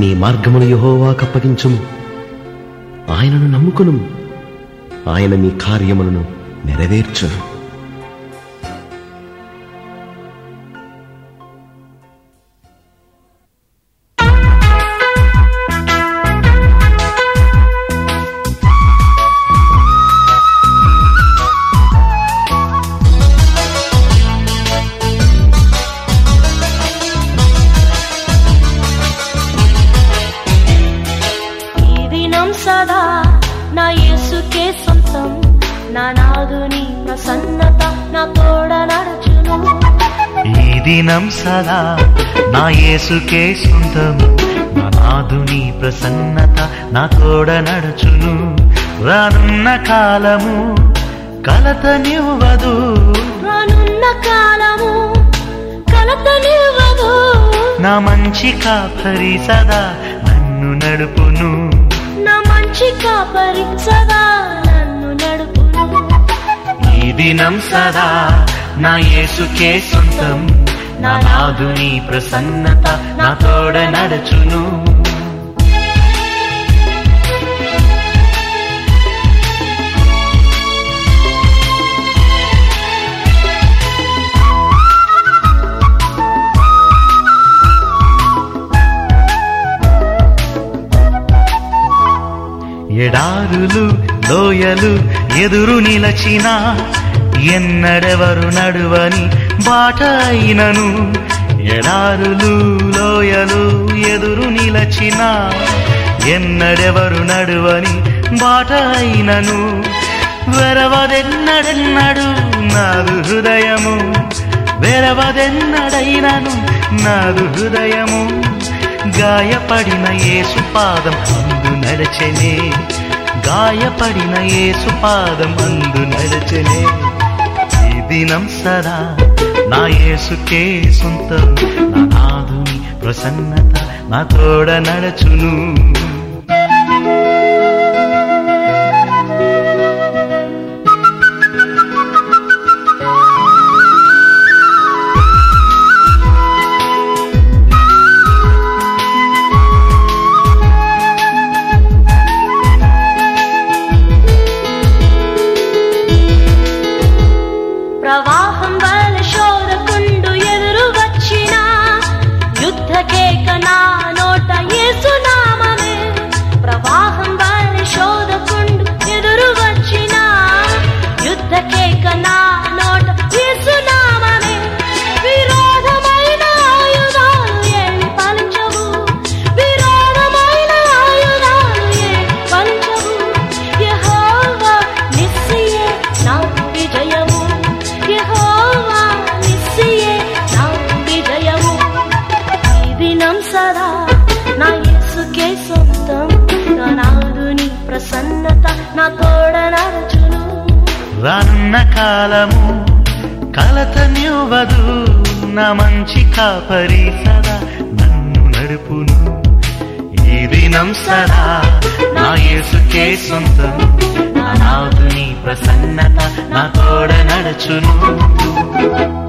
నీ మార్గమును యహోవాకప్పగించుము ఆయనను నమ్ముకును ఆయన నీ కార్యములను నెరవేర్చును ఈ దినం సదా నా యేసుకే సొంతం నా నాదుని ప్రసన్నత నా తోడ నడుచును ఈ దినం సదా నా యేసుకే సొంతం నా నాదుని ప్రసన్నత నా తోడ నడుచును రానున్న కాలము కలతనివ్వదు రానున్న కాలము కలతనివ్వదు నా మంచి కాపరి సదా నన్ను నడుపును నా మంచి కాపరి సదా నన్ను నడుపును ఈ దినం సదా నా యేసుకే సొంతం నా నాదుని ప్రసన్నత నా తోడ నడుచును ఎడారులు లోయలు ఎదురు నిలచిన ఎన్నడెవరు నడువని బాట అయినను ఎడారులు లోయలు ఎదురు నిలచిన ఎన్నడెవరు నడువని బాట అయినను వెరవదెన్నడెన్నడు నాదు హృదయము వెరవదెన్నడైనను నాదు హృదయము గాయపడిన యేసు పాదం అందు నడచెనే గాయపడిన యేసు పాదం అందు నడచెనే ఈ దినం సదా నా యేసుకే సొంతం నా నాదుని ప్రసన్నత నా తోడ నడచును ప్రవాహం వల్ల శోధకుండు ఎదురు వచ్చిన యుద్ధ కేక నా నోట యేసునామమే ప్రవాహం వల్ల శోధకుండు ఎదురు వచ్చిన యుద్ధ కేక నా నోట యేసునామమే విరోధమైన ఆయుధాలు ఏమి పలచవు విరోధమైన ఆయుధాలు ఏమి పలచవు యెహోవా నిస్సియే నా విజయము యెహోవా నిస్సియే నా విజయము ఈ దినం సదా నా యేసుకే సొంతం నా నాదుని ప్రసన్నత నా తోడ నడుచును రానున్న కాలము కలతనివ్వదు నా మంచి కాపరి సదా నన్ను నడుపును ఈ దినం సదా నా యేసుకే సొంతం నా నాదుని ప్రసన్నత నా తోడ నడుచును